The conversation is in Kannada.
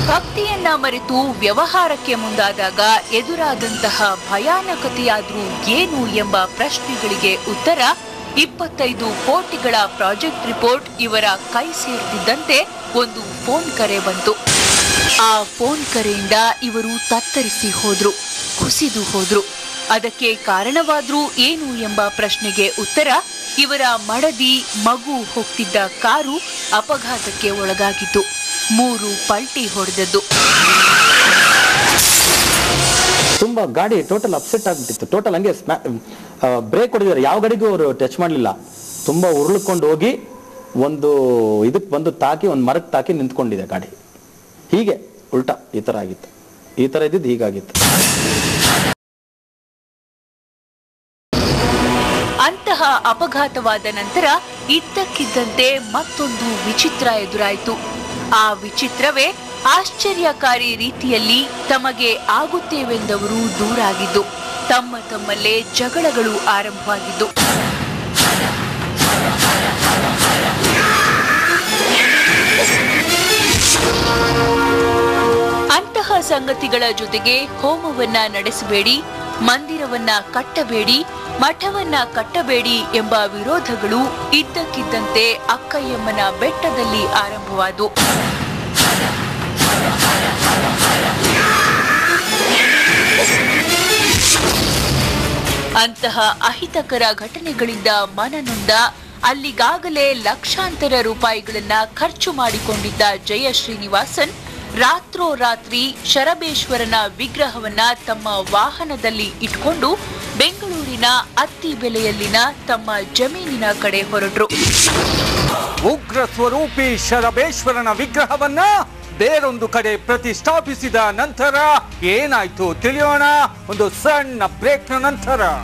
ಭಕ್ತಿಯನ್ನ ಮರೆತು ವ್ಯವಹಾರಕ್ಕೆ ಮುಂದಾದಾಗ ಎದುರಾದಂತಹ ಭಯಾನಕತೆಯಾದ್ರೂ ಏನು ಎಂಬ ಪ್ರಶ್ನೆಗಳಿಗೆ ಉತ್ತರ ಇಪ್ಪತ್ತೈದು ಕೋಟಿಗಳ ಪ್ರಾಜೆಕ್ಟ್ ರಿಪೋರ್ಟ್ ಇವರ ಕೈ ಸೇರ್ತಿದ್ದಂತೆ ಒಂದು ಫೋನ್ ಕರೆ ಬಂತು ಆ ಫೋನ್ ಕರೆಯಿಂದ ಇವರು ತತ್ತರಿಸಿ ಹೋದ್ರು ಕುಸಿದು ಹೋದ್ರು ಅದಕ್ಕೆ ಕಾರಣವಾದ್ರೂ ಏನು ಎಂಬ ಪ್ರಶ್ನೆಗೆ ಉತ್ತರ ಇವರ ಮಡದಿ ಮಗು ಹೋಗ್ತಿದ್ದ ಕಾರು ಅಪಘಾತಕ್ಕೆ ಒಳಗಾಗಿತ್ತು ಮೂರು ಪಲ್ಟಿ ಹೊಡೆದದ್ದು ತುಂಬ ಗಾಡಿ ಟೋಟಲ್ ಅಪ್ಸೆಟ್ ಆಗ್ಬಿಟ್ಟಿತ್ತು ಟೋಟಲ್ ಹಂಗೆ ಬ್ರೇಕ್ ಹೊಡೆದಿದ್ದಾರೆ ಯಾವ ಗಾಡಿಗೂ ಅವರು ಟಚ್ ಮಾಡಲಿಲ್ಲ ತುಂಬ ಉರುಳ್ಕೊಂಡು ಹೋಗಿ ಒಂದು ಇದಕ್ಕೆ ಬಂದು ತಾಕಿ ಒಂದು ಮರಕ್ಕೆ ತಾಕಿ ನಿಂತ್ಕೊಂಡಿದೆ ಗಾಡಿ ಹೀಗೆ ಉಲ್ಟಾ ಈ ಥರ ಆಗಿತ್ತು ಈ ಥರ ಇದ್ದಿದ್ದು ಹೀಗಾಗಿತ್ತು ಅಂತಹ ಅಪಘಾತವಾದ ನಂತರ ಇದ್ದಕ್ಕಿದ್ದಂತೆ ಮತ್ತೊಂದು ವಿಚಿತ್ರ ಎದುರಾಯಿತು ಆ ವಿಚಿತ್ರವೇ ಆಶ್ಚರ್ಯಕಾರಿ ರೀತಿಯಲ್ಲಿ ತಮಗೆ ಆಗುತ್ತೇವೆಂದವರು ದೂರಾಗಿದ್ದು ತಮ್ಮ ತಮ್ಮಲ್ಲೇ ಜಗಳಗಳು ಆರಂಭವಾಗಿದ್ದು ಅಂತಹ ಸಂಗತಿಗಳ ಜೊತೆಗೆ ಹೋಮವನ್ನ ನಡೆಸಬೇಡಿ ಮಂದಿರವನ್ನ ಕಟ್ಟಬೇಡಿ ಮಠವನ್ನ ಕಟ್ಟಬೇಡಿ ಎಂಬ ವಿರೋಧಗಳು ಇದ್ದಕ್ಕಿದ್ದಂತೆ ಅಕ್ಕಯ್ಯಮ್ಮನ ಬೆಟ್ಟದಲ್ಲಿ ಆರಂಭವಾದವು ಅಂತಹ ಅಹಿತಕರ ಘಟನೆಗಳಿಂದ ಮನನೊಂದ ಅಲ್ಲಿಗಾಗಲೇ ಲಕ್ಷಾಂತರ ರೂಪಾಯಿಗಳನ್ನ ಖರ್ಚು ಮಾಡಿಕೊಂಡಿದ್ದ ಜಯ ಶ್ರೀನಿವಾಸನ್ ರಾತ್ರೋರಾತ್ರಿ ಶರಬೇಶ್ವರನ ವಿಗ್ರಹವನ್ನ ತಮ್ಮ ವಾಹನದಲ್ಲಿ ಇಟ್ಕೊಂಡು ಬೆಂಗಳೂರಿನ ಅತ್ತಿಬೆಲೆಯಲ್ಲಿನ ತಮ್ಮ ಜಮೀನಿನ ಕಡೆ ಹೊರಟ್ರು ಉಗ್ರ ಸ್ವರೂಪಿ ಶರಬೇಶ್ವರನ ವಿಗ್ರಹವನ್ನ ಬೇರೊಂದು ಕಡೆ ಪ್ರತಿಷ್ಠಾಪಿಸಿದ ನಂತರ ಏನಾಯ್ತು ತಿಳಿಯೋಣ ಒಂದು ಸಣ್ಣ ಬ್ರೇಕ್ನ ನಂತರ